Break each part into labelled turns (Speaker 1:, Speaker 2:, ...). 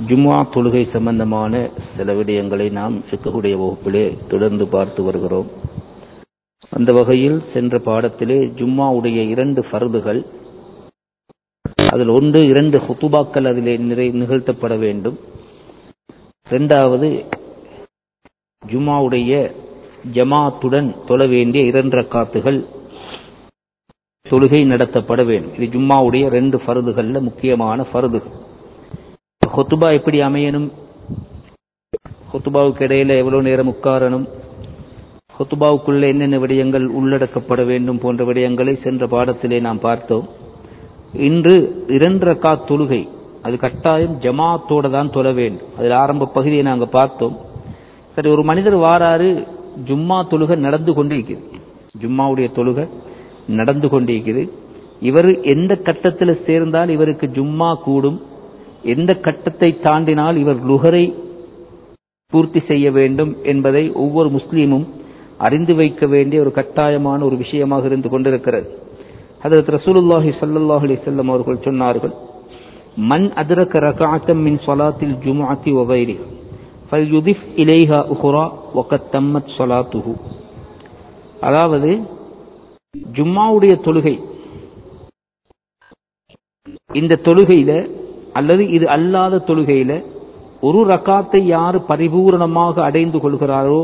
Speaker 1: ஜும்ஆ தொழுகை சம்பந்தமான சில விடயங்களை நாம் சிக்கக்கூடிய வகுப்பிலே தொடர்ந்து பார்த்து வருகிறோம் அந்த வகையில் சென்ற பாடத்திலே ஜும்மாவுடைய இரண்டு ஃபர்துகள் அதில் ஒன்று இரண்டு ஹுத்துபாக்கள் அதிலே நிறை நிகழ்த்தப்பட வேண்டும் இரண்டாவது ஜும்மாவுடைய ஜமாத்துடன் தொழ வேண்டிய இரண்டு ரக்காத்துகள் தொழுகை நடத்தப்பட வேண்டும் இது ஜும்மாவுடைய ரெண்டு ஃபர்துகள்ல முக்கியமான ஃபர்துகள் ஹொத்துபா எப்படி அமையணும் ஹொத்துபாவுக்கு இடையில எவ்வளவு நேரம் உட்காரணும் ஹொத்துபாவுக்குள்ள என்னென்ன விடயங்கள் உள்ளடக்கப்பட வேண்டும் போன்ற விடயங்களை சென்ற பாடத்திலே நாம் பார்த்தோம் இன்று இரண்டு ரக்கா தொழுகை அது கட்டாயம் ஜமாத்தோட தான் தொழ வேண்டும் அதில் ஆரம்ப பகுதியை நாங்கள் பார்த்தோம் சரி ஒரு மனிதர் வாராரு ஜும்மா தொழுகை நடந்து கொண்டிருக்குது ஜும்மாவுடைய தொழுகை நடந்து கொண்டிருக்குது இவர் எந்த கட்டத்தில் சேர்ந்தால் இவருக்கு ஜும்மா கூடும் எந்த கட்டத்தை தாண்டினால் இவர் லுகரை பூர்த்தி செய்ய வேண்டும் என்பதை ஒவ்வொரு முஸ்லீமும் அறிந்து வைக்க வேண்டிய ஒரு கட்டாயமான ஒரு விஷயமாக இருந்து கொண்டிருக்கிறது ஹதரத் ரசூலுல்லாஹி ஸல்லல்லாஹு அலைஹி வஸல்லம் அவர்கள் சொன்னார்கள் மன் அத்ரக ரகஅத்தம் மின் ஸலாத்தில் ஜும்அத்தி வ கைரி ஃபல்யுதிஃப் இலைஹா உஹ்ரா வகத் தம்மத் ஸலாத்துஹு அதாவது ஜும்மாவுடைய தொழுகை இந்த தொழுகையில அல்லது இது அல்லாத தொழுகையில ஒரு ரக்காத்தை யார் பரிபூரணமாக அடைந்து கொள்கிறாரோ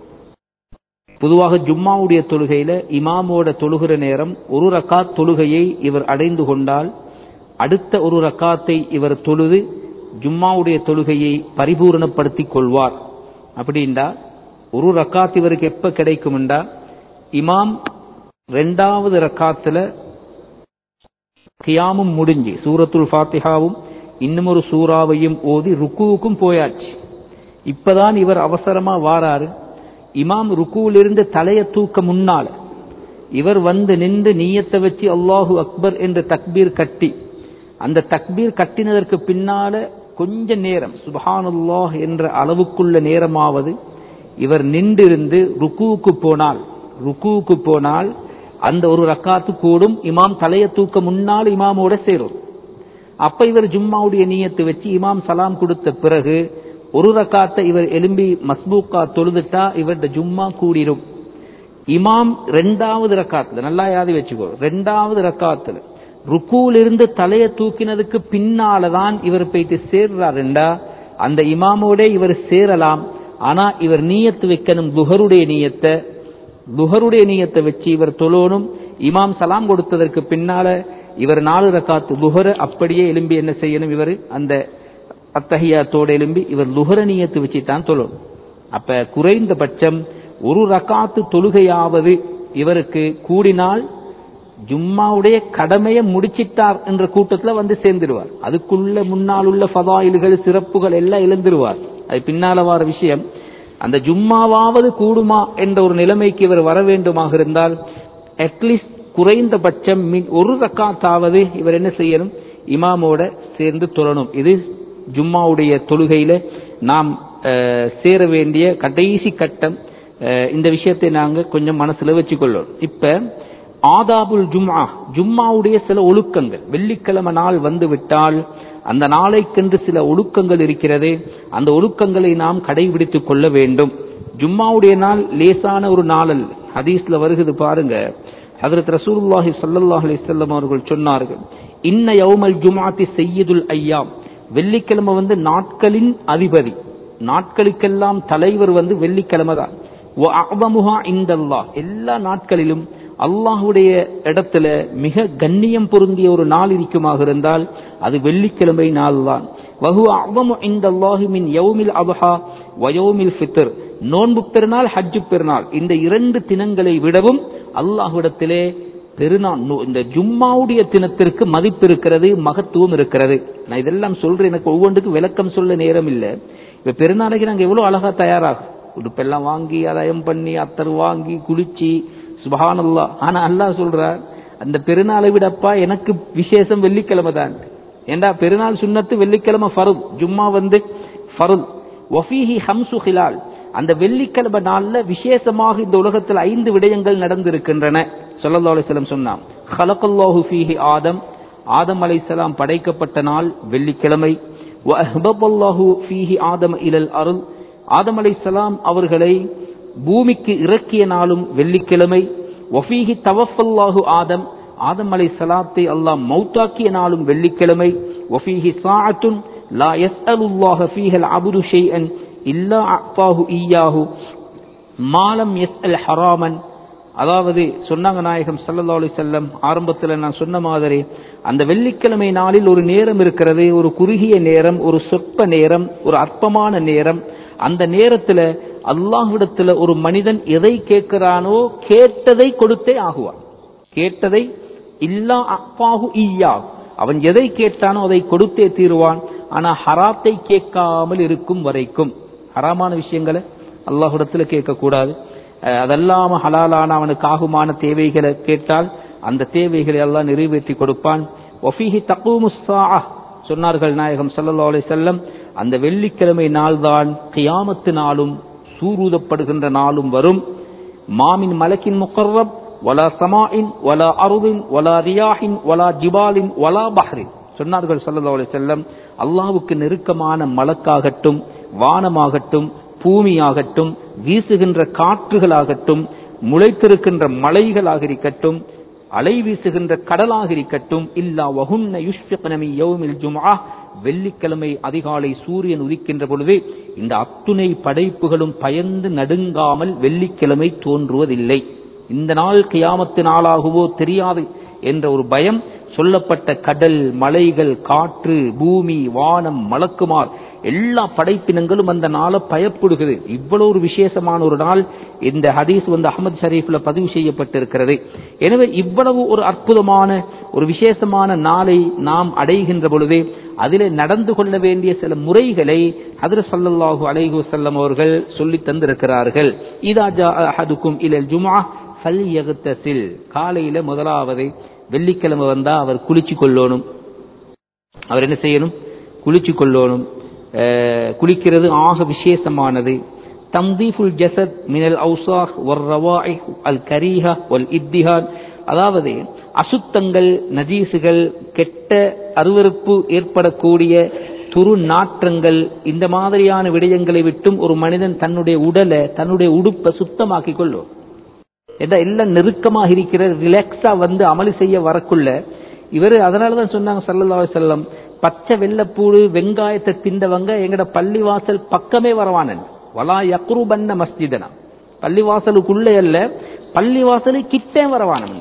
Speaker 1: பொதுவாக ஜும்மாவுடைய தொழுகையில இமாமோட தொழுகிற நேரம் ஒரு ரக்காத் தொழுகையை இவர் அடைந்து கொண்டால் அடுத்த ஒரு ரக்காத்தை இவர் தொழுது ஜும்மாவுடைய தொழுகையை பரிபூரணப்படுத்திக் கொள்வார் அப்படின்டா ஒரு ரக்காத் இவருக்கு எப்ப கிடைக்கும்டா இமாம் ரெண்டாவது ரக்காத்துல கியாமும் முடிஞ்சு சூரத்துல் ஃபாத்திஹாவும் இன்னும் ஒரு சூறாவையும் ஓதி ருக்குவுக்கும் போயாச்சு இப்பதான் இவர் அவசரமா வாராரு இமாம் ருக்குவிலிருந்து தலையை தூக்க முன்னால இவர் வந்து நின்று நீயத்தை வச்சு அல்லாஹு அக்பர் என்று தக்பீர் கட்டி அந்த தக்பீர் கட்டினதற்கு பின்னால கொஞ்ச நேரம் சுபஹானுல்லாஹ் என்ற அளவுக்குள்ள நேரமாவது இவர் நின்றிருந்து ருக்குவுக்கு போனால் ருக்குவுக்கு போனால் அந்த ஒரு ரக்காத்து கூடும் இமாம் தலையை தூக்க முன்னால் இமாமோட சேரும் அப்ப இவர் ஜும்மாவுடைய நீயத்தை வச்சு இமாம் சலாம் கொடுத்த பிறகு ஒரு ரக்காத்தை இவர் எலும்பி மஸ்பூக்கா தொழுதுட்டா இவருடைய ஜும்மா கூடிரும் இமாம் ரெண்டாவது ரக்காத்துல நல்லா யாதி வச்சுக்கோ ரெண்டாவது ரக்காத்துல ருக்கூலிருந்து தலையை தூக்கினதுக்கு பின்னாலதான் இவர் போயிட்டு சேர்றாருண்டா அந்த இமாமோட இவர் சேரலாம் ஆனா இவர் நீயத்து வைக்கணும் துஹருடைய நீயத்தை துஹருடைய நீயத்தை வச்சு இவர் தொழணும் இமாம் சலாம் கொடுத்ததற்கு பின்னால இவர் நாலு ரக்காத்து துஹர அப்படியே எலும்பி என்ன செய்யணும் இவர் அந்த அத்தகையாத்தோட எலும்பி இவர் லுஹர நீயத்து வச்சு தான் தொழணும் அப்ப குறைந்தபட்சம் ஒரு ரக்காத்து தொழுகையாவது இவருக்கு கூடினால் ஜும்மாவுடைய கடமையை முடிச்சிட்டார் என்ற கூட்டத்தில் வந்து சேர்ந்துருவார் அதுக்குள்ள முன்னால் உள்ள ஃபதாயில்கள் சிறப்புகள் எல்லாம் இழந்துருவார் அது பின்னால வார விஷயம் அந்த ஜும்மாவாவது கூடுமா என்ற ஒரு நிலைமைக்கு இவர் வர வேண்டுமாக இருந்தால் அட்லீஸ்ட் குறைந்தபட்சம் ஒரு ரக்காத்தாவது இவர் என்ன செய்யணும் இமாமோட சேர்ந்து தொழணும் இது ஜும்மாவுடைய தொழுகையில நாம் சேர வேண்டிய கடைசி கட்டம் இந்த விஷயத்தை நாங்க கொஞ்சம் மனசுல வச்சுக்கொள்ளோம் இப்ப ஆதாபுல் ஜும்மா ஜும்மாவுடைய சில ஒழுக்கங்கள் வெள்ளிக்கிழமை நாள் வந்து விட்டால் அந்த நாளைக்கென்று சில ஒழுக்கங்கள் இருக்கிறது அந்த ஒழுக்கங்களை நாம் கடைபிடித்துக் கொள்ள வேண்டும் ஜும்மாவுடைய நாள் லேசான ஒரு நாள் அல்ல ஹதீஸ்ல வருகிறது பாருங்க ஹதரத் ரசூலுல்லாஹி ஸல்லல்லாஹு அலைஹி வஸல்லம் அவர்கள் சொன்னார்கள் இன்ன யௌமல் ஜும்ஆத்தி சையதுல் ஐயாம் வெள்ளிக்கிழமை வந்து நாட்களின் அதிபதி நாட்களுக்கெல்லாம் தலைவர் வந்து வெள்ளிக்கிழமை தான் இந்தல்லாஹ் எல்லா நாட்களிலும் அல்லாஹுடைய இடத்துல மிக கண்ணியம் பொருந்திய ஒரு நாள் இருக்குமாக இருந்தால் அது வெள்ளிக்கிழமை நாள் தான் வஹு அவ்வமு இந்த அல்லாஹுமின் யௌமில் அபஹா வயோமில் ஃபித்தர் நோன்பு பெருநாள் ஹஜ்ஜு பெருநாள் இந்த இரண்டு தினங்களை விடவும் அல்லாஹுடத்திலே பெருநாள் இந்த ஜும்மாவுடைய தினத்திற்கு மதிப்பு இருக்கிறது மகத்துவம் இருக்கிறது நான் இதெல்லாம் சொல்றேன் எனக்கு ஒவ்வொன்றுக்கும் விளக்கம் சொல்ல நேரம் இல்லை இப்ப பெருநாளைக்கு நாங்க எவ்வளவு அழகா தயாராகும் உடுப்பெல்லாம் வாங்கி அதயம் பண்ணி அத்தர் வாங்கி குளிச்சு சுபஹானல்லா ஆனா அல்லாஹ் சொல்றார் அந்த பெருநாளை விடப்பா எனக்கு விசேஷம் வெள்ளிக்கிழமை தான் ஏண்டா பெருநாள் சுண்ணத்து வெள்ளிக்கிழமை ஃபருத் ஜும்மா வந்து ஃபருத் வஃபீஹி ஹம்சு ஹிலால் அந்த வெள்ளிக்கிழமை நாள்ல விசேஷமாக இந்த உலகத்தில் ஐந்து விடயங்கள் நடந்திருக்கின்றன ஸல்லல்லாஹு அலைஹி வஸல்லம் சொன்னான் خلقல்லாஹு ஃபீஹி ஆதம் ஆதம் அலைஹிஸ்ஸலாம் படைக்கப்பட்ட நாள் வெள்ளிக்கிழமை وأهبط الله فيه آدم إلى الأرض ஆதம் அலைஹிஸ்ஸலாம் அவர்களை பூமிக்கு இறக்கிய நாளும் வெள்ளிக்கிழமை வஃபீஹி தவஃபல்லாஹு ஆதம் ஆதம் அலை சலாத்தை அல்லாஹ் மௌத்தாக்கிய நாளும் வெள்ளிக்கிழமை வஃபீஹி சாஅத்துன் லா யஸ்அலுல்லாஹ ஃபீஹல் அபுது ஷைஅன் இல்லா அஃபாஹு ஈயாஹு மாலம் யஸ்அல் ஹராமன் அதாவது சொன்னாங்க நாயகம் ஸல்லல்லாஹு அலைஹி வஸல்லம் ஆரம்பத்தில் நான் சொன்ன மாதிரி அந்த வெள்ளிக்கிழமை நாளில் ஒரு நேரம் இருக்கிறது ஒரு குறுகிய நேரம் ஒரு சொற்ப நேரம் ஒரு அற்பமான நேரம் அந்த நேரத்துல அல்லாஹ்விடத்துல ஒரு மனிதன் எதை கேட்கிறானோ கேட்டதை கொடுத்தே ஆகுவான் கேட்டதை இல்லா அப்பாஹு ஈயா அவன் எதை கேட்டானோ அதை கொடுத்தே தீருவான் ஆனா ஹராத்தை கேட்காமல் இருக்கும் வரைக்கும் ஹராமான விஷயங்களை அல்லாஹ்விடத்துல கேட்கக்கூடாது அஹ் அதல்லாம ஹலாலான அவனுக்கு ஆகுமான தேவைகளை கேட்டால் அந்த தேவைகளை எல்லாம் நிறைவேற்றி கொடுப்பான் ஒஃபிஹி தக்கூமுஸ்ஸா சொன்னார்கள் நாயகம் ஸல்லல்லாஹு அலைஹி வஸல்லம் அந்த வெள்ளிக்கிழமை நாள்தான் கியாமத்து நாளும் சூரூதப்படுகின்ற நாளும் வரும் மாமின் மலக்கின் முக்கர்ரப் வலா சமாஇன் வலா அருவின் வலா ரியாஹின் வலா ஜிபாலின் வலா பஹ்ரின் சொன்னார்கள் ஸல்லல்லாஹு அலைஹி வஸல்லம் அல்லாஹ்வுக்கு நெருக்கமான மலக்காகட்டும் வானமாகட்டும் பூமியாகட்டும் வீசுகின்ற காற்றுகளாகட்டும் முளைத்திருக்கின்ற மலைகளாக இருக்கட்டும் அலை வீசுகின்ற கடலாக இருக்கட்டும் இல்லா வகுன்ன யுஷ்பிக்னமி யௌமில் ஜும்ஆ வெள்ளிக்கிழமை அதிகாலை சூரியன் உதிக்கின்ற பொழுது இந்த அத்துணை படைப்புகளும் பயந்து நடுங்காமல் வெள்ளிக்கிழமை தோன்றுவதில்லை இந்த நாள் கியாமத்து நாளாகவோ தெரியாது என்ற ஒரு பயம் சொல்லப்பட்ட கடல் மலைகள் காற்று பூமி வானம் மலக்குமார் எல்லா படைப்பினங்களும் அந்த நாளை பயப்படுகிறது இவ்வளவு ஒரு விசேஷமான ஒரு நாள் இந்த ஹதீஸ் வந்து அகமது ஷரீஃப்ல பதிவு செய்யப்பட்டிருக்கிறது எனவே இவ்வளவு ஒரு அற்புதமான ஒரு விசேஷமான நாளை நாம் அடைகின்ற பொழுது அதிலே நடந்து கொள்ள வேண்டிய சில முறைகளை ஹதரத் ஸல்லல்லாஹு அலைஹி வஸல்லம் அவர்கள் சொல்லி தந்திருக்கிறார்கள் இதா ஜா அஹதுக்கும் இலல் ஜும்ஆ ஃபல்யக்தசில் காலையில முதலாவது வெள்ளிக்கிழமை வந்தா அவர் குளிச்சு கொள்ளணும் அவர் என்ன செய்யணும் குளிச்சு கொள்ளணும் அஹ், குளிக்கிறது ஆக விசேஷமானது தம்தீஃபுல் ஜசத் மினல் அவுசாஹ் ஒர் ரவாய் அல் கரீஹா ஒல் இத்திஹான் அதாவது அசுத்தங்கள் நஜீசுகள் கெட்ட அருவருப்பு ஏற்படக்கூடிய துரு நாற்றங்கள் இந்த மாதிரியான விடயங்களை விட்டும் ஒரு மனிதன் தன்னுடைய உடலை தன்னுடைய உடுப்பை சுத்தமாக்கிக் கொள்ளும் ஏதா எல்லாம் நெருக்கமாக இருக்கிற ரிலாக்ஸா வந்து அமளி செய்ய வரக்குள்ள இவர் அதனாலதான் சொன்னாங்க சல்லல்லாஹு அலைஹி வஸல்லம் பச்சை வெள்ளப்பூடு வெங்காயத்தை திண்டவங்க எங்கட பள்ளிவாசல் பக்கமே வரவானன் வலா யக்ருபன்ன மஸ்ஜிதனா பள்ளிவாசலுக்குள்ளே அல்ல பள்ளிவாசலு கிட்டே வரவானன்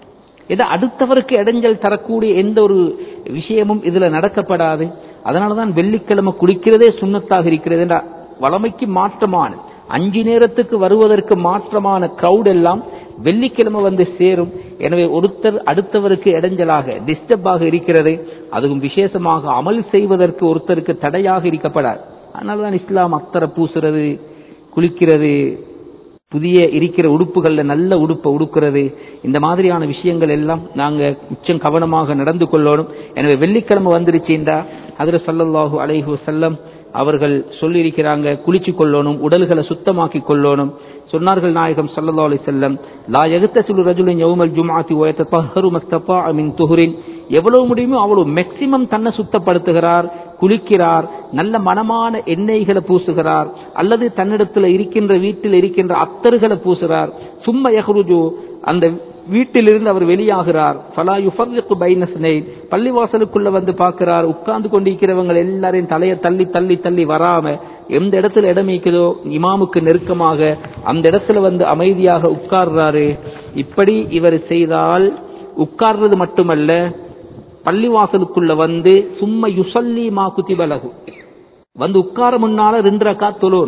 Speaker 1: இதை அடுத்தவருக்கு இடைஞ்சல் தரக்கூடிய எந்த ஒரு விஷயமும் இதுல நடக்கப்படாது அதனாலதான் வெள்ளிக்கிழமை குளிக்கிறதே சுண்ணத்தாக இருக்கிறது என்ற வளமைக்கு மாற்றமான அஞ்சு நேரத்துக்கு வருவதற்கு மாற்றமான கிரௌட் எல்லாம் வெள்ளிக்கிழமை வந்து சேரும் எனவே ஒருத்தர் அடுத்தவருக்கு இடைஞ்சலாக டிஸ்டர்பாக இருக்கிறது அதுவும் விசேஷமாக அமல் செய்வதற்கு ஒருத்தருக்கு தடையாக இருக்கப்படாது அதனாலதான் இஸ்லாம் அத்தரை பூசுறது குளிக்கிறது புதிய இருக்கிற உடுப்புகள்ல நல்ல உடுப்பை உடுக்கிறது இந்த மாதிரியான விஷயங்கள் எல்லாம் நாங்க உச்சம் கவனமாக நடந்து கொள்ளணும் எனவே வெள்ளிக்கிழமை வந்துருச்சுண்டா அதுல சல்லல்லாஹு அலைஹி வஸல்லம் அவர்கள் சொல்லியிருக்கிறாங்க குளிச்சு கொள்ளணும் உடல்களை சுத்தமாக்கி கொள்ளணும் சொன்னார்கள் நாயகம் ஸல்லல்லாஹு அலைஹி வஸல்லம் லா யக்தசிலு ரஜுலின் யௌமல் ஜும்ஆத்தி வ யத்தஹரு மஸ்தஃபாஅ மின் துஹுரின் எவ்வளவு முடியுமோ அவ்வளவு மேக்சிமம் தன்னை சுத்தப்படுத்துகிறார் குளிக்கிறார் நல்ல மனமான எண்ணெய்களை பூசுகிறார் அல்லது தன்னிடத்தில் இருக்கின்ற வீட்டில் இருக்கின்ற அத்தர்களை பூசுகிறார் சும்ம யஹ்ருஜு அந்த வீட்டிலிருந்து அவர் வெளியாகிறார் ஃபலா யுஃபர்ரிகு பைன ஸ்னைன் பள்ளிவாசலுக்குள்ள வந்து பார்க்கிறார் உட்கார்ந்து கொண்டிருக்கிறவங்க எல்லாரையும் தலையை தள்ளி தள்ளி தள்ளி வராம எந்த இடத்துல இடம் இருக்குதோ இமாமுக்கு நெருக்கமாக அந்த இடத்துல வந்து அமைதியாக உட்கார்றாரு இப்படி இவர் செய்தால் உட்கார்றது மட்டுமல்ல பள்ளிவாசலுக்குள்ள வந்து சும்மா யுசல்லி மா குதிபலகு வந்து உட்கார முன்னால ரெண்டு ரக்கா தொழுவன்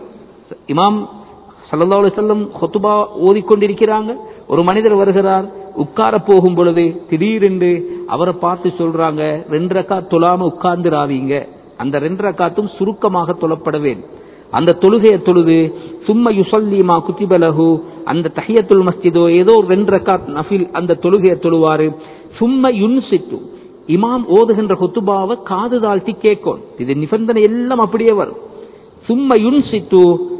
Speaker 1: இமாம் சல்லல்லாஹு அலைஹி வஸல்லம் ஹுத்பா ஓதிக்கொண்டிருக்கிறாங்க ஒரு மனிதர் வருகிறார் உட்கார போகும் பொழுது திடீரென்று அவரை பார்த்து சொல்றாங்க ரெண்டு ரக்கா தொழாம உட்கார்ந்துராதீங்க அந்த ரெண்டு ரக்காத்தும் சுருக்கமாக தொழப்பட வேண்டும் அந்த தொழுகையை தொழுது சும்ம யுசல்லிமா குத்திபலகு அந்த தஹியத்துல் மஸ்ஜிதோ ஏதோ ஒரு ரெண்டு ரக்காத் நஃபில் அந்த தொழுகையை தொழுவாரு சும்ம யுன்சித்து இமாம் ஓதுகின்ற குத்துபாவை காது தாழ்த்தி கேட்கும் இது நிபந்தனை எல்லாம் அப்படியே வரும் சும்ம யுன்சித்து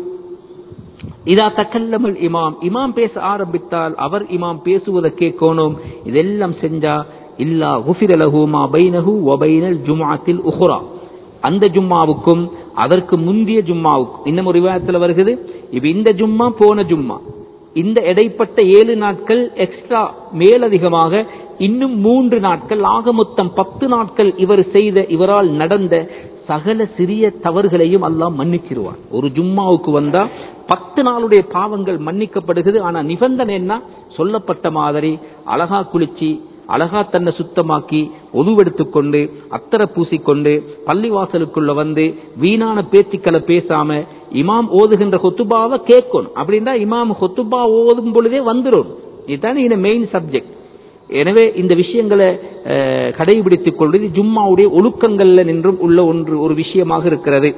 Speaker 1: இதா தக்கல்லமல் இமாம் இமாம் பேச ஆரம்பித்தால் அவர் இமாம் பேசுவதை கேட்கணும் இதெல்லாம் செஞ்சா இல்லா குஃபிர லஹு மா பைனஹு வ பைனல் ஜும்ஆத்தில் உஹ்ரா அந்த ஜும்மாவுக்கும் அதற்கு முந்திய ஜும்மாவுக்கும் இன்னும் ஒரு விவாதத்தில் வருகிறது இப்ப இந்த ஜும்மா போன ஜும்மா இந்த இடைப்பட்ட ஏழு நாட்கள் எக்ஸ்ட்ரா மேலதிகமாக இன்னும் மூன்று நாட்கள் ஆக மொத்தம் பத்து நாட்கள் இவர் செய்த இவரால் நடந்த சகல சிறிய தவறுகளையும் அல்லாஹ் மன்னிச்சிருவான் ஒரு ஜும்மாவுக்கு வந்தா பத்து நாளுடைய பாவங்கள் மன்னிக்கப்படுகிறது ஆனா நிபந்தனை என்ன சொல்லப்பட்ட மாதிரி அழகா குளிச்சு அழகா தன்னை சுத்தமாக்கி ஒதுவெடுத்துக்கொண்டு அத்தரை பூசிக்கொண்டு பள்ளிவாசலுக்குள்ள வந்து வீணான பேச்சுக்களை பேசாம இமாம் ஓதுகின்ற கொத்துபாவை கேட்கணும் அப்படின்னா இமாம் கொத்துபா ஓதும் பொழுதே வந்துடும் இதுதான் இந்த மெயின் சப்ஜெக்ட் எனவே இந்த விஷயங்களை அஹ், கடைபிடித்துக் கொள்வது ஜும்மாவுடைய ஒழுக்கங்கள்ல நின்றும் உள்ள ஒன்று ஒரு விஷயமாக இருக்கிறது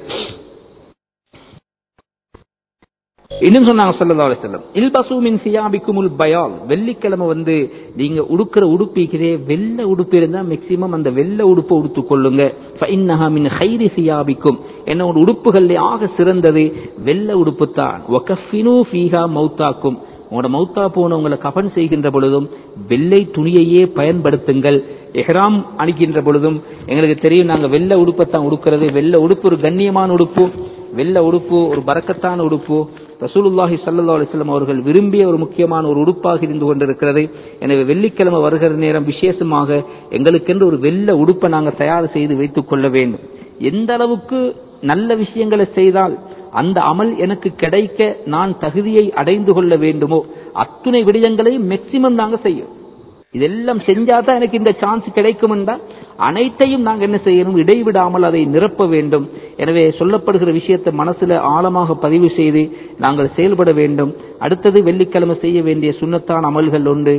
Speaker 1: இன்னும் சொன்னாங்க ஸல்லல்லாஹு அலைஹி வஸல்லம் இல்பசு மின் சியாபிக்குமுல் பயால் வெள்ளிக்கிழமை வந்து நீங்க உடுக்கிற உடுப்பிக்கிறே வெள்ளை உடுப்பு இருந்தா மேக்சிமம் அந்த வெள்ளை உடுப்பை உடுத்துக் கொள்ளுங்க ஃபஇன்னஹா மின் ஹைரி சியாபிக்கும் என்னோட உடுப்புகள்ல ஆக சிறந்தது வெள்ளை உடுப்பு தான் வகஃபினு ஃபீஹா மௌத்தாக்கும் உங்களோட மௌத்தா போனவங்களை கபன் செய்கின்ற பொழுதும் வெள்ளை துணியையே பயன்படுத்துங்கள் எஹ்ராம் அணிக்கின்ற பொழுதும் எங்களுக்கு தெரியும் நாங்க வெள்ளை உடுப்பைத்தான் உடுக்கிறது வெள்ளை உடுப்பு ஒரு கண்ணியமான உடுப்பு வெள்ளை உடுப்பு ஒரு பறக்கத்தான உடுப்பு ரசூலுல்லாஹி ஸல்லல்லாஹு அலைஹி வஸல்லம் அவர்கள் விரும்பிய ஒரு முக்கியமான ஒரு உடுப்பாக இருந்து கொண்டிருக்கிறது எனவே வெள்ளிக்கிழமை வருகிற நேரம் விசேஷமாக எங்களுக்கென்று ஒரு வெள்ளை உடுப்பை நாங்கள் தயார் செய்து வைத்துக் கொள்ள வேண்டும் எந்த அளவுக்கு நல்ல விஷயங்களை செய்தால் அந்த அமல் எனக்கு கிடைக்க நான் தகுதியை அடைந்து கொள்ள வேண்டுமோ அத்துணை விடயங்களையும் மேக்சிமம் நாங்க செய்யும் இதெல்லாம் செஞ்சாதான் எனக்கு இந்த சான்ஸ் கிடைக்கும் என்றால் அனைத்தையும் நாங்க என்ன செய்யணும் இடைவிடாமல் அதை நிரப்ப வேண்டும் எனவே சொல்லப்படுகிற விஷயத்தை மனசுல ஆழமாக பதிவு செய்து நாங்கள் செயல்பட வேண்டும் அடுத்தது வெள்ளிக்கிழமை செய்ய வேண்டிய சுண்ணத்தான அமல்கள் உண்டு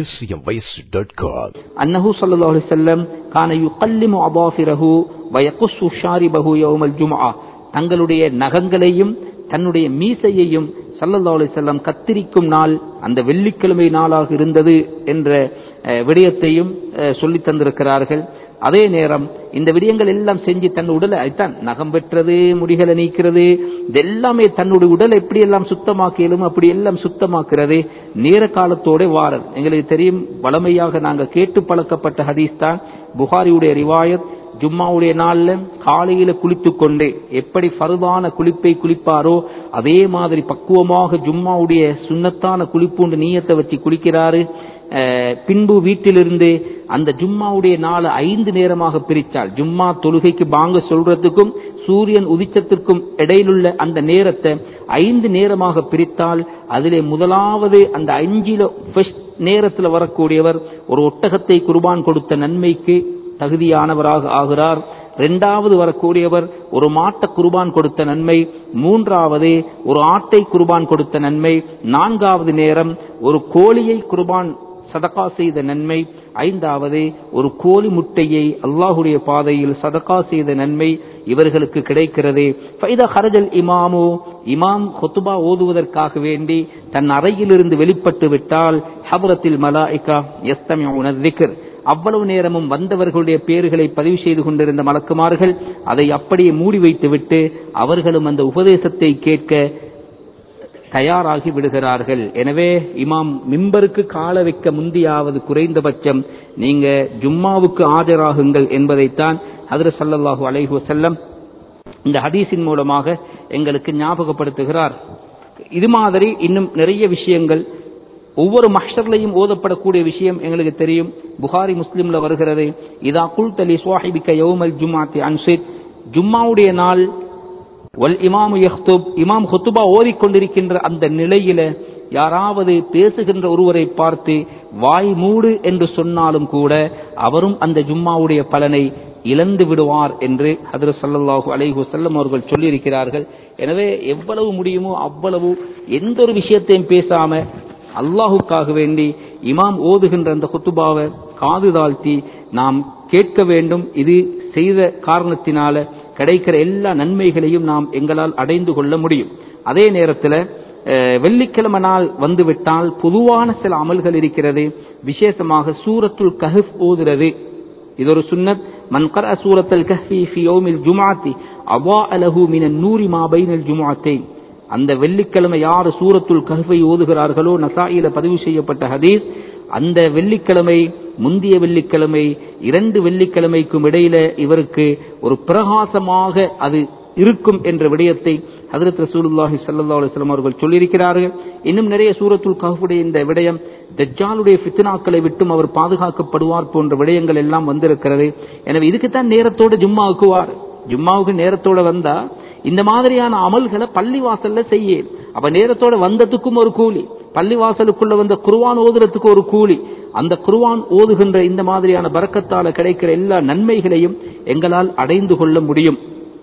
Speaker 2: acmvoice.com.
Speaker 1: அன்னஹு ஸல்லல்லாஹு அலைஹி வஸல்லம் கான யுகல்லிமு அபாஃபிரஹு வ யகுஸ்ஸு ஷாரிபஹு யௌமல் ஜும்ஆ தங்களுடைய நகங்களையும் தன்னுடைய மீசையையும் ஸல்லல்லாஹு அலைஹி வஸல்லம் கத்திரிக்கும் நாள் அந்த வெள்ளிக்கிழமை நாளாக இருந்தது என்ற அஹ், விடயத்தையும் அஹ், சொல்லித் தந்திருக்கிறார்கள் அதே நேரம் இந்த விடயங்கள் எல்லாம் செஞ்சு தன் உடலை அதுதான் நகம் வெட்டுறது முடிகளை நீக்கிறது இதெல்லாமே தன்னுடைய உடலை எப்படி எல்லாம் சுத்தமாக்கியலும் அப்படி எல்லாம் சுத்தமாக்குறது நேர காலத்தோட வாரது எங்களுக்கு தெரியும் வளமையாக நாங்கள் கேட்டு பழக்கப்பட்ட ஹதீஸ் தான் புகாரியுடைய ரிவாயத் ஜும்மாவுடைய நாள்ல காலையில குளித்துக் கொண்டு எப்படி ஃபர்தான குளிப்பை குளிப்பாரோ அதே மாதிரி பக்குவமாக ஜும்மாவுடைய சுன்னத்தான குளிப்புண்டு நீயத்தை வச்சு குளிக்கிறாரு அஹ், பின்பு வீட்டிலிருந்து அந்த ஜும்மாவுடைய நாளை ஐந்து நேரமாக பிரிச்சால் ஜும்மா தொழுகைக்கு பாங்க சொல்றதுக்கும் சூரியன் உதிச்சத்திற்கும் இடையிலுள்ள அந்த நேரத்தை ஐந்து நேரமாக பிரித்தால் அதிலே முதலாவது அந்த அஞ்சில ஃபர்ஸ்ட் நேரத்தில் வரக்கூடியவர் ஒரு ஒட்டகத்தை குர்பான் கொடுத்த நன்மைக்கு தகுதியானவராக ஆகிறார் இரண்டாவது வரக்கூடியவர் ஒரு மாட்டை குர்பான் கொடுத்த நன்மை மூன்றாவது ஒரு ஆட்டை குர்பான் கொடுத்த நன்மை நான்காவது நேரம் ஒரு கோழியை குர்பான் சதகா செய்த நன்மை ஐந்தாவது ஒரு கோழி முட்டையை அல்லாஹுடைய பாதையில் சதகா செய்த நன்மை இவர்களுக்கு கிடைக்கிறது ஃபைதா ஹரஜல் இமாமு இமாம் ஹொத்துபா ஓதுவதற்காக வேண்டி தன் அறையிலிருந்து வெளிப்பட்டு விட்டால் ஹபரத்தில் மலாயிகா எஸ்தமிஉன திக்ர் அவ்வளவு நேரமும் வந்தவர்களுடைய பேர்களை பதிவு செய்து கொண்டிருந்த மலக்குமார்கள் அதை அப்படியே மூடி வைத்துவிட்டு அவர்களும் அந்த உபதேசத்தை கேட்க தயாராகி விடுகிறார்கள் எனவே இமாம் மிம்பருக்கு கால வைக்க முந்தியாவது குறைந்தபட்சம் நீங்க ஜும்மாவுக்கு ஆஜராகுங்கள் என்பதைத்தான் ஹதரத் ஸல்லல்லாஹு அலைஹி வஸல்லம் இந்த ஹதீஸின் மூலமாக எங்களுக்கு ஞாபகப்படுத்துகிறார் இது மாதிரி இன்னும் நிறைய விஷயங்கள் ஒவ்வொரு மஹ்ஷர்லையும் ஓதப்படக்கூடிய விஷயம் எங்களுக்கு தெரியும் புகாரி முஸ்லிம்ல வருகிறது இதா குல் தலி சுவாஹிபிக்க யௌமல் ஜுமாத்தி அன்சித் ஜும்மாவுடைய நாள் வல் இமாமு யஹ்துப் இமாம் ஹுத்துபா ஓதிக்கொண்டிருக்கின்ற அந்த நிலையில யாராவது பேசுகின்ற ஒருவரை பார்த்து வாய் மூடு என்று சொன்னாலும் கூட அவரும் அந்த ஜும்மாவுடைய பலனை இழந்து விடுவார் என்று ஹதரத் ஸல்லல்லாஹு அலைஹி வஸல்லம் அவர்கள் சொல்லியிருக்கிறார்கள் எனவே எவ்வளவு முடியுமோ அவ்வளவு எந்த ஒரு விஷயத்தையும் பேசாம அல்லாஹுக்காக வேண்டி இமாம் ஓதுகின்ற அந்த குத்துபாவை காது தாழ்த்தி நாம் கேட்க வேண்டும் இது செய்த காரணத்தினால கிடைக்கிற எல்லா நன்மைகளையும் நாம் எங்களால் அடைந்து கொள்ள முடியும் அதே நேரத்தில் அஹ், வெள்ளிக்கிழமை நாள் வந்துவிட்டால் பொதுவான சில அமல்கள் இருக்கிறது விசேஷமாக சூரத்துல் கஹஃப் ஓதுறது இது ஒரு சுன்னத் மன் கர சூரத்தல் கஹ்ஃபி ஃபி யௌமில் ஜுமாத்தி அபா அலஹு மினன் நூரி மா பைனல் ஜுமாத்தேன் அந்த வெள்ளிக்கிழமை யார் சூரத்துல் கஹ்ஃபை ஓதுகிறார்களோ நசாயில பதிவு செய்யப்பட்ட ஹதீஸ் அந்த வெள்ளிக்கிழமை முந்திய வெள்ளிக்கிழமை இரண்டு வெள்ளிக்கிழமைக்கும் இடையில இவருக்கு ஒரு பிரகாசமாக அது இருக்கும் என்ற விடயத்தை ஹதரத் ரசூலுல்லாஹி ஸல்லல்லாஹு அலைஹி வஸல்லம் அவர்கள் சொல்லியிருக்கிறார்கள் இன்னும் நிறைய சூரத்துல் கஹ்ஃபுடைய இந்த விடயம் தஜ்ஜாலுடைய ஃபித்னாக்களை விட்டும் அவர் பாதுகாக்கப்படுவார் போன்ற விடயங்கள் எல்லாம் வந்திருக்கிறது எனவே இதுக்குத்தான் நேரத்தோட ஜும்மாவுக்குவார் ஜும்மாவுக்கு நேரத்தோட வந்தா இந்த மாதிரியான அமல்களை பள்ளி வாசல்ல செய்ய அப்ப நேரத்தோட வந்ததுக்கும் ஒரு கூலி பள்ளி வாசலுக்குள்ள வந்த குருவான் ஓதுறதுக்கு ஒரு கூலி அந்த குருவான் ஓதுகின்ற இந்த மாதிரியான பறக்கத்தால கிடைக்கிற எல்லா நன்மைகளையும் எங்களால் அடைந்து கொள்ள முடியும்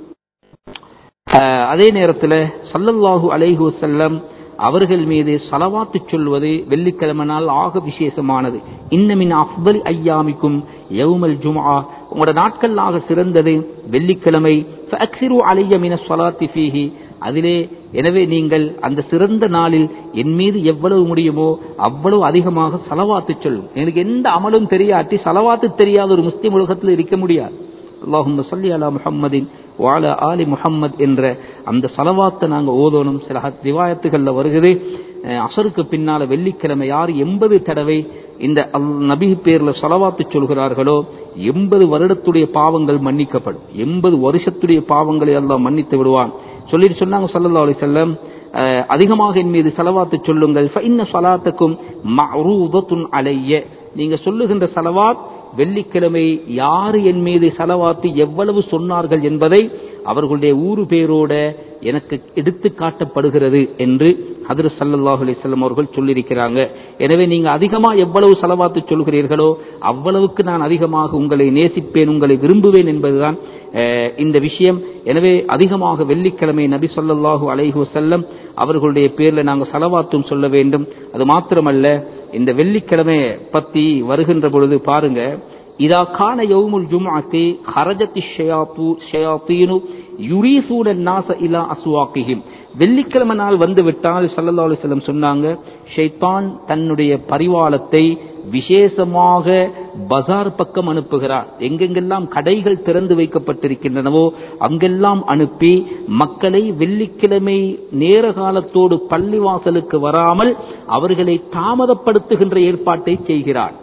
Speaker 1: அஹ், அதே நேரத்தில் சல்லல்லாஹு அலைஹி வஸல்லம் அவர்கள் மீது சலவாத்து சொல்வது வெள்ளிக்கிழமை நாள் ஆக விசேஷமானது இன்னமின் அஃபல் ஐயாமிக்கும் யௌமல் ஜும்ஆ உங்களோட நாட்களாக சிறந்தது வெள்ளிக்கிழமை ஃபஅக்ஸிரு அலைய மின ஸலாத்தி ஃபீஹி அதிலே எனவே நீங்கள் அந்த சிறந்த நாளில் என் மீது எவ்வளவு முடியுமோ அவ்வளவு அதிகமாக சலவாத்து சொல்லும் எனக்கு எந்த அமலும் தெரியாட்டி சலவாத்து தெரியாத ஒரு முஸ்லிம் உலகத்தில் இருக்க முடியாது அல்லாஹும் சொல்லி அலா முஹம்மதின் வால ஆலி முஹம்மத் என்ற அந்த சலவாத்தை நாங்கள் ஓதணும் சில ஹத் ரிவாயத்துகளில் வருகிறது அஹ், அசருக்கு பின்னால வெள்ளிக்கிழமை யார் எண்பது தடவை இந்த அல் நபி பேர்ல சலவாத்து சொல்கிறார்களோ எண்பது வருடத்துடைய பாவங்கள் மன்னிக்கப்படும் எண்பது வருஷத்துடைய பாவங்களை அல்லாஹ் மன்னித்து விடுவான் சொல்லிட்டு சொன்னாங்க ஸல்லல்லாஹு அலைஹி வஸல்லம் அஹ், அதிகமாக என் மீது சலவாத்து சொல்லுங்கள் ஃபஇன்ன ஸலாத்தக்கும் மஅரூதத்துன் அலைய நீங்க சொல்லுகின்ற சலவாத் வெள்ளிக்கிழமை யார் என் மீது செலவாத்து எவ்வளவு சொன்னார்கள் என்பதை அவர்களுடைய ஊரு பேரோட எனக்கு எடுத்து காட்டப்படுகிறது என்று ஹதர் சல்லல்லாஹு அலைஹி வஸல்லம் அவர்கள் சொல்லியிருக்கிறாங்க எனவே நீங்க அதிகமா எவ்வளவு செலவாத்து சொல்கிறீர்களோ அவ்வளவுக்கு நான் அதிகமாக உங்களை நேசிப்பேன் உங்களை விரும்புவேன் என்பதுதான் அஹ், இந்த விஷயம் எனவே அதிகமாக வெள்ளிக்கிழமை நபி ஸல்லல்லாஹு அலைஹி வஸல்லம் அவர்களுடைய பேர்ல நாங்க சலவாத்தும் சொல்ல வேண்டும் அது மாத்திரமல்ல இந்த வெள்ளிக்கிழமை பத்தி வருகின்ற பொழுது பாருங்க இதா கான யௌமுல் ஜும்அத்தி ஹரஜத்தி ஷயாத்து ஷயாத்தீனு யுரீசூன நாச இலா அஸ்வாக்கிஹிம் வெள்ளிக்கிழமை நாள் வந்து விட்டால் ஸல்லல்லாஹு அலைஹி வஸல்லம் சொன்னாங்க ஷைத்தான் தன்னுடைய பரிவாளத்தை விசேஷமாக பஜார் பக்கம் அனுப்புகிறார் எங்கெங்கெல்லாம் கடைகள் திறந்து வைக்கப்பட்டிருக்கின்றனவோ அங்கெல்லாம் அனுப்பி மக்களை வெள்ளிக்கிழமை நேர காலத்தோடு பள்ளிவாசலுக்கு வராமல் அவர்களை தாமதப்படுத்துகின்ற ஏற்பாட்டை செய்கிறார்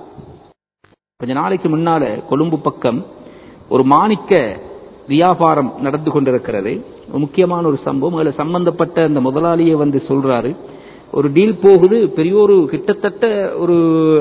Speaker 1: கொஞ்ச நாளைக்கு முன்னால கொழும்பு பக்கம் ஒரு மாணிக்க வியாபாரம் நடந்து கொண்டிருக்கிறது ஒரு முக்கியமான ஒரு சம்பவம் அதுல சம்பந்தப்பட்ட அந்த முதலாளியை வந்து சொல்றாரு ஒரு டீல் போகுது பெரிய ஒரு கிட்டத்தட்ட ஒரு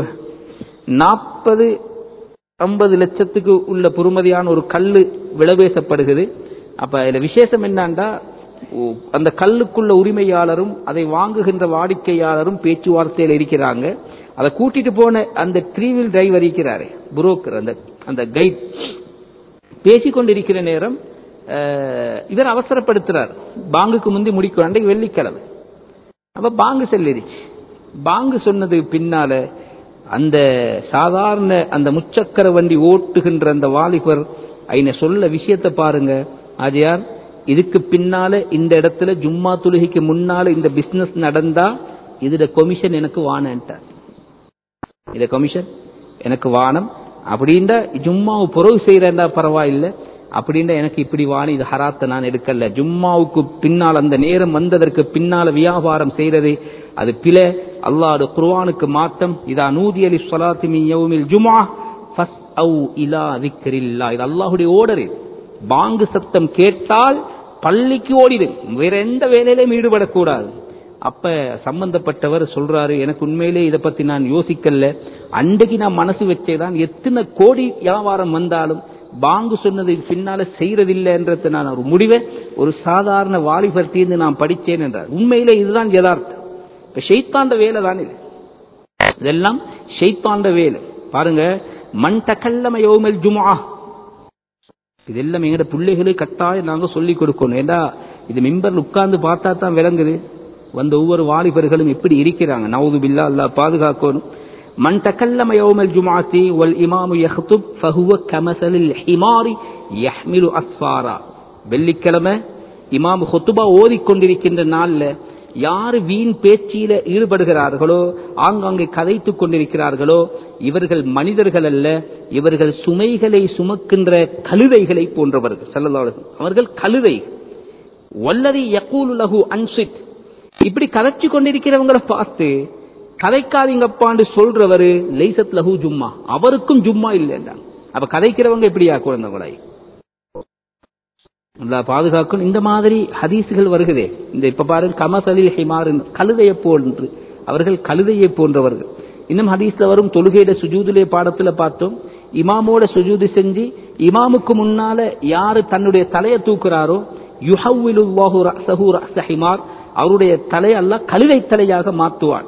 Speaker 1: நாற்பது ஐம்பது லட்சத்துக்கு உள்ள பொறுமதியான ஒரு கல்லு விளவேசப்படுகிறது அப்ப இதுல விசேஷம் என்னன்னா ஓ, அந்த கல்லுக்குள்ள உரிமையாளரும் அதை வாங்குகின்ற வாடிக்கையாளரும் பேச்சுவார்த்தையில் இருக்கிறாங்க அதை கூட்டிட்டு போன அந்த த்ரீ வீல் டிரைவர் இருக்கிறாரு புரோக்கர் அந்த அந்த கைட் பேசிக்கொண்டிருக்கிற நேரம் அஹ், இவர் அவசரப்படுத்துறார் பாங்குக்கு முந்தி முடிக்கும் அன்றைக்கு வெள்ளிக்கிழமை அப்ப பாங்கு செல்லிருச்சு பாங்கு சொன்னது பின்னால அந்த சாதாரண அந்த முச்சக்கர வண்டி ஓட்டுகின்ற அந்த வாலிபர் ஐன சொல்ல விஷயத்தை பாருங்க ஆஜியார் இதுக்கு பின்னால இந்த இடத்துல ஜும்மா தொழுகைக்கு முன்னால இந்த பிசினஸ் நடந்தா இதுல கொமிஷன் எனக்கு வானன்ட்டார் இத கமிஷன் எனக்கு வானம் அப்படின்டா ஜும்மாவு புறவு செய்யறா பரவாயில்லை அப்படின்டா எனக்கு இப்படி வாணி இது ஹராத்தை நான் எடுக்கல ஜும்மாவுக்கு பின்னால் அந்த நேரம் வந்ததற்கு பின்னால வியாபாரம் செய்யறது அது பிழை அல்லாஹ் குர்ஆனுக்கு மாத்தம் இதா நூதி அலி ஸலாத்தி மின் யௌமில் ஜும்ஆ ஃபஸ்அவ் இலா திக்ரில்லா இது அல்லாஹ்வுடைய ஆர்டர் இது பாங்கு சத்தம் கேட்டால் பள்ளிக்கு ஓடிடு வேற எந்த வேலையிலும் ஈடுபடக்கூடாது அப்ப சம்பந்தப்பட்டவர் சொல்றாரு எனக்கு உண்மையிலே இதை பத்தி நான் யோசிக்கல அன்றைக்கு நான் மனசு வச்சேதான் எத்தனை கோடி வியாபாரம் வந்தாலும் பாங்கு சொன்னது பின்னால செய்யறதில்லைன்றத நான் ஒரு முடிவை ஒரு சாதாரண வாலிபர் தீர்ந்து நான் படிச்சேன் என்றார் உண்மையிலே இதுதான் யதார்த்தம் இப்ப ஷெய்தாண்ட வேலை தான் இது இதெல்லாம் ஷெய்தாண்ட வேலை பாருங்க மண் தக்கல்லம யோமல் ஜுமா இதெல்லாம் எங்கட பிள்ளைகளுக்கு கட்டாயம் நாங்க சொல்லி கொடுக்கணும் ஏண்டா இது மிம்பர்ல உட்கார்ந்து பார்த்தா தான் விளங்குது வந்த ஒவ்வொரு வாலிபர்களும் எப்படி இருக்கிறாங்க நவுது பில்லா அல்லாஹ் பாதுகாக்கணும் மன் தக்கல்லம யௌமல் ஜுமாத்தி வல் இமாமு யஹ்துப் ஃபஹுவ கமசலில் ஹிமாரி யஹ்மிலு அஸ்ஃபாரா வெள்ளிக்கிழமை இமாம் ஹுத்துபா ஓதிக்கொண்டிருக்கின்ற நாள்ல யார் வீண் பேச்சில ஈடுபடுகிறார்களோ ஆங்காங்கே கதைத்துக் கொண்டிருக்கிறார்களோ இவர்கள் மனிதர்கள் அல்ல இவர்கள் சுமைகளை சுமக்கின்ற கழுதைகளை போன்றவர்கள் ஸல்லல்லாஹு அலைஹி வஸல்லம். அவர்கள் கழுதை வல்லதி யகூலு லஹு அன்சித் இப்படி கதைச்சு கொண்டிருக்கிறவங்களை பார்த்து கதைக்காதீங்கப்பான்னு சொல்றவரு லைசத் லஹு ஜும்மா அவருக்கும் ஜும்மா இல்லைன்றாங்க அப்ப கதைக்கிறவங்க எப்படியா குழந்தைகளை அல்லாஹ் பாதுகாக்கும் இந்த மாதிரி ஹதீஸ்கள் வருகிறே இந்த இப்ப பாருங்க கமசலில் ஹிமார் கழுதையை போன்று அவர்கள் கழுதையை போன்றவர்கள் இன்னும் ஹதீஸ்ல வரும் தொழுகையிட சுஜூதிலே பாடத்துல பார்த்தோம் இமாமோட சுஜூது செஞ்சு இமாமுக்கு முன்னால யாரு தன்னுடைய தலையை தூக்குறாரோ யுஹவ்விலுல்லாஹு ரஅஸஹு ரஅஸ ஹிமார் அவருடைய தலை அல்லாஹ் கழுதை தலையாக மாற்றுவான்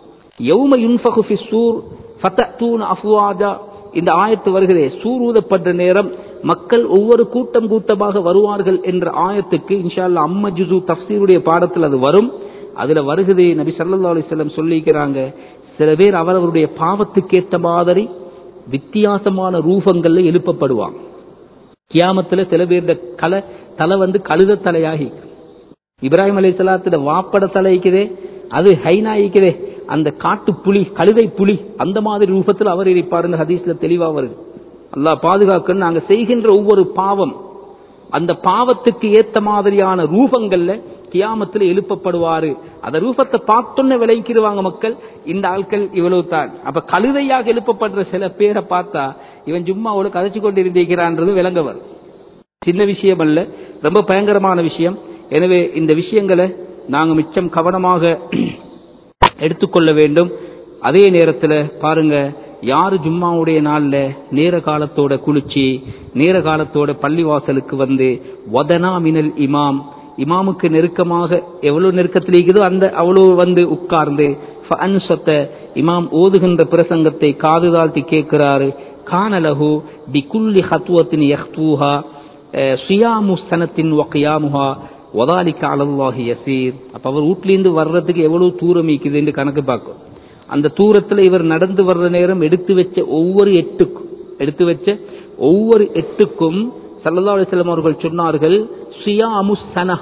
Speaker 1: யௌம யுன்ஃபகு ஃபி சூர் ஃபதஅதூன அஃப்வாஜா இந்த ஆயத்து வருகிறே சூர் ஊதப்பட்ட நேரம் மக்கள் ஒவ்வொரு கூட்டம் கூட்டமாக வருவார்கள் என்ற ஆயத்துக்கு இன்ஷா அல்லாஹ் அம்ம ஜுசு தஃப்சீருடைய பாடத்தில் அது வரும் அதுல வருகிறே நபி ஸல்லல்லாஹு அலைஹி வஸல்லம் சொல்லிக்கிறாங்க சில பேர் அவரவருடைய பாவத்துக்கு ஏற்ற மாதிரி வித்தியாசமான ரூபங்கள்ல எழுப்பப்படுவாங்க கியாமத்துல சில பேருடைய கலை தலை வந்து கழுத தலையாகி இப்ராஹிம் அலி சலாத்துல வாப்பட தலைக்குதே அது ஹைனாயிக்குதே அந்த காட்டு புலி கழுதை புலி அந்த மாதிரி ரூபத்தில் அவர் இருப்பாருன்னு ஹதீஸ்ல தெளிவா வருது அல்லாஹ் பாதுகாக்கணும் நாங்க செய்கின்ற ஒவ்வொரு பாவம் அந்த பாவத்துக்கு ஏத்த மாதிரியான ரூபங்கள்ல கியாமத்தில் எழுப்பப்படுவாரு அந்த ரூபத்தை பார்த்தோன்னே விளைவிக்கிடுவாங்க மக்கள் இந்த ஆட்கள் இவ்வளவு தான் அப்ப கழுதையாக எழுப்பப்படுற சில பேரை பார்த்தா இவன் சும்மா அவளை கதைச்சு கொண்டு இருந்திருக்கிறான்றது விளங்கவர் சின்ன விஷயம் அல்ல ரொம்ப பயங்கரமான விஷயம் எனவே இந்த விஷயங்களை நாங்க மிச்சம் கவனமாக எடுத்துக்கொள்ள வேண்டும் அதே நேரத்தில் பாருங்க யாரு ஜும்மாவுடைய நாள்ல நேர காலத்தோட குளிச்சு நேர காலத்தோட பள்ளிவாசலுக்கு வந்து வதனா மினல் இமாம் இமாமுக்கு நெருக்கமாக எவ்வளவு நெருக்கத்தில் இருக்குதோ அந்த அவ்வளவு வந்து உட்கார்ந்து ஃபஅன்சத்த இமாம் ஓதுகின்ற பிரசங்கத்தை காது தாழ்த்தி கேட்கிறாரு கானலஹு பிகுல்லி ஹத்துவத்தின் யஹ்தூஹா சுயாமு சனத்தின் வக்கியாமுஹா ஒதாலிக்க அலல்லாஹி யசீர் அப்ப அவர் வீட்லேருந்து வர்றதுக்கு எவ்வளவு தூரம் இருக்குதுன்னு கணக்கு பார்க்கும் அந்த தூரத்துல இவர் நடந்து வர்ற நேரம் எடுத்து வச்ச ஒவ்வொரு எட்டுக்கும் எடுத்து வச்ச ஒவ்வொரு எட்டுக்கும் சல்லல்லா அலிஸ்லாம் அவர்கள் சொன்னார்கள் சுயாமு சனா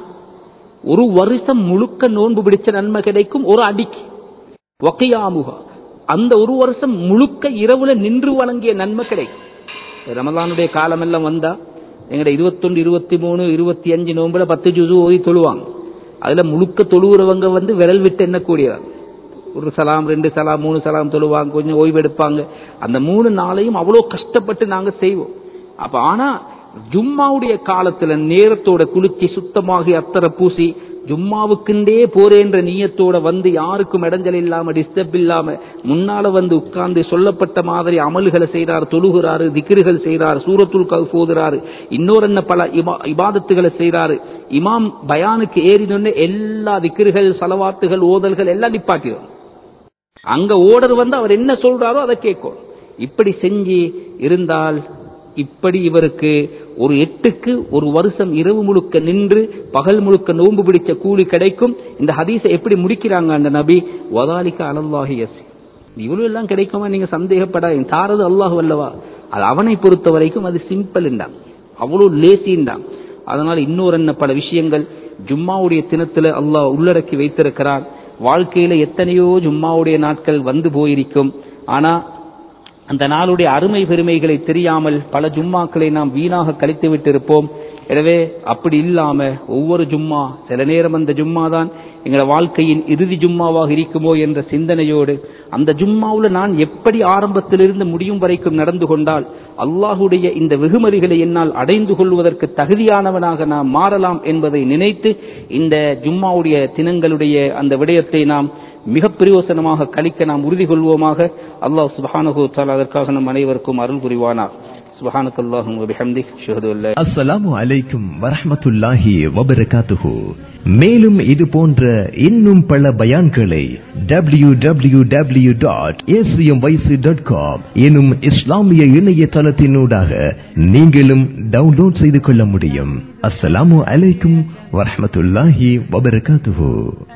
Speaker 1: ஒரு வருஷம் முழுக்க நோன்பு பிடிச்ச நன்மை கிடைக்கும் ஒரு அடிக்கு வக்கையாமுகா அந்த ஒரு வருஷம் முழுக்க இரவுல நின்று வழங்கிய நன்மை கிடைக்கும் ரமலானுடைய காலமெல்லாம் வந்தா எங்கட இருபத்தொன்று இருபத்தி மூணு இருபத்தி அஞ்சு நோம்புல பத்து ஜூசு ஓதி தொழுவாங்க அதுல முழுக்க தொழுகிறவங்க வந்து விரல் விட்டு எண்ணக்கூடியவர் ஒரு சலாம் ரெண்டு சலாம் மூணு சலாம் தொழுவாங்க கொஞ்சம் ஓய்வு எடுப்பாங்க அந்த மூணு நாளையும் அவ்வளோ கஷ்டப்பட்டு நாங்க செய்வோம் அப்ப ஆனா ஜும்மாவுடைய காலத்துல நேரத்தோட குளிச்சு சுத்தமாகி அத்தரை பூசி ஜும்மாவுக்குண்டே போறேன்ற நீயத்தோட வந்து யாருக்கும் இடைஞ்சல் இல்லாம டிஸ்டர்ப் இல்லாம முன்னால வந்து உட்கார்ந்து சொல்லப்பட்ட மாதிரி அமல்களை செய்றார் தொழுகிறாரு திக்ருகள் செய்றார் சூரத்துல் கஹ் ஓதுறாரு இன்னொரு என்ன பல இபா- இபாதத்துகளை செய்றாரு இமாம் பயானுக்கு ஏறினொன்னே எல்லா திக்ருகள் சலவாத்துகள் ஓதல்கள் எல்லாம் நிப்பாட்டிடும் அங்க ஓடர் வந்து அவர் என்ன சொல்றாரோ அதை கேட்கும் இப்படி செஞ்சு இருந்தால் இப்படி இவருக்கு ஒரு எட்டுக்கு ஒரு வருஷம் இரவு முழுக்க நின்று பகல் முழுக்க நோன்பு பிடிச்ச கூலி கிடைக்கும் இந்த ஹதீஸை எப்படி முடிக்கிறாங்க அந்த நபி வதாலிக்க அலல்லாஹி எஸ் இவ்வளவு எல்லாம் கிடைக்குமா நீங்க சந்தேகப்படாதீங்க தாரது அல்லாஹ் அல்லவா அது அவனை பொறுத்த வரைக்கும் அது சிம்பிள் அவ்வளவு லேசின்டான் அதனால இன்னொரு என்ன பல விஷயங்கள் ஜும்மாவுடைய தினத்துல அல்லாஹ் உள்ளடக்கி வைத்திருக்கிறான் வாழ்க்கையில எத்தனையோ ஜும்மாவுடைய நாட்கள் வந்து போயிருக்கும் ஆனா அந்த நாளுடைய அருமை பெருமைகளை தெரியாமல் பல ஜும்மாக்களை நாம் வீணாக கழித்து விட்டிருப்போம் எனவே அப்படி இல்லாம ஒவ்வொரு ஜும்மா சில நேரம் அந்த ஜும்மா தான் எங்களோட வாழ்க்கையின் இறுதி ஜும்மாவாக இருக்குமோ என்ற சிந்தனையோடு அந்த ஜும்மாவுல நான் எப்படி ஆரம்பத்திலிருந்து முடியும் வரைக்கும் நடந்து கொண்டால் அல்லாஹுடைய இந்த வெகுமதிகளை என்னால் அடைந்து கொள்வதற்கு தகுதியானவனாக நாம் மாறலாம் என்பதை நினைத்து இந்த ஜும்மாவுடைய தினங்களுடைய அந்த விடயத்தை நாம் மிக பிரயோசனமாக கழிக்க நாம் உறுதி கொள்வோமாக அல்லாஹ் சுபஹானஹு தஆலா அதற்காக நம் அனைவருக்கும் அருள் புரிவானார் சுபஹானக அல்லாஹும் வபிஹம்திக் அஷ்ஹது அல்லா
Speaker 2: அஸ்ஸலாமு அலைக்கும் வரஹ்மத்துல்லாஹி வபரகாத்துஹு மேலும் இது போன்ற இன்னும் பல பயான்களை W W W dot dot com எனும் இஸ்லாமிய இணையதளத்தினூடாக நீங்களும் டவுன்லோட் செய்து கொள்ள முடியும் அஸ்ஸலாமு அலைக்கும் வரஹ்மத்துல்லாஹி வபரகாத்துஹு